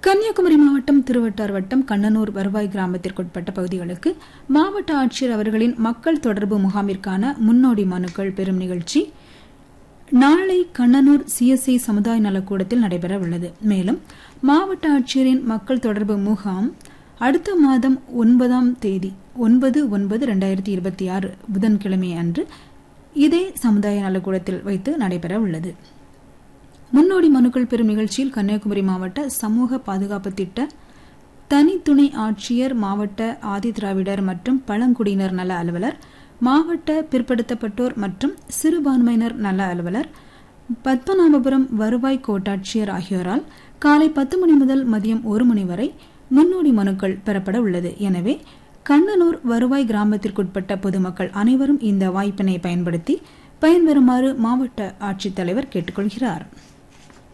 கன்னியாகுமரி மாவட்டம் திருவட்டார் வட்டம் கண்ணனூர் வருவாய் கிராமத்திற்குட்பட்ட பகுதிகளுக்கு மாவட்ட ஆட்சியர் அவர்களின் மக்கள் தொடர்பு முகாமிற்கான முன்னோடி மனுக்கள் பெறும் நிகழ்ச்சி நாளை கண்ணனூர் சிஎஸ்ஐ சமுதாய நலக்கூடத்தில் நடைபெற உள்ளது மேலும் மாவட்ட ஆட்சியரின் மக்கள் தொடர்பு முகாம் அடுத்த மாதம் ஒன்பதாம் தேதி ஒன்பது ஒன்பது ரெண்டாயிரத்தி இருபத்தி ஆறு புதன்கிழமை அன்று இதே சமுதாய நலக்கூடத்தில் வைத்து நடைபெற உள்ளது முன்னோடி மனுக்கள் பெறும் நிகழ்ச்சியில் கன்னியாகுமரி மாவட்ட சமூக பாதுகாப்பு திட்ட தனி துணை ஆட்சியர் மாவட்ட ஆதிதிராவிடர் மற்றும் பழங்குடியினர் நல அலுவலர் மாவட்ட பிற்படுத்தப்பட்டோர் மற்றும் சிறுபான்மையினர் நல அலுவலர் பத்மநாபபுரம் வருவாய் கோட்டாட்சியர் ஆகியோரால் காலை பத்து மணி முதல் மதியம் ஒரு மணி வரை முன்னோடி மனுக்கள் பெறப்பட உள்ளது எனவே கண்ணனூர் வருவாய் கிராமத்திற்குட்பட்ட பொதுமக்கள் அனைவரும் இந்த வாய்ப்பினை பயன்படுத்தி பயன்பெறுமாறு மாவட்ட ஆட்சித்தலைவர் கேட்டுக்கொள்கிறார்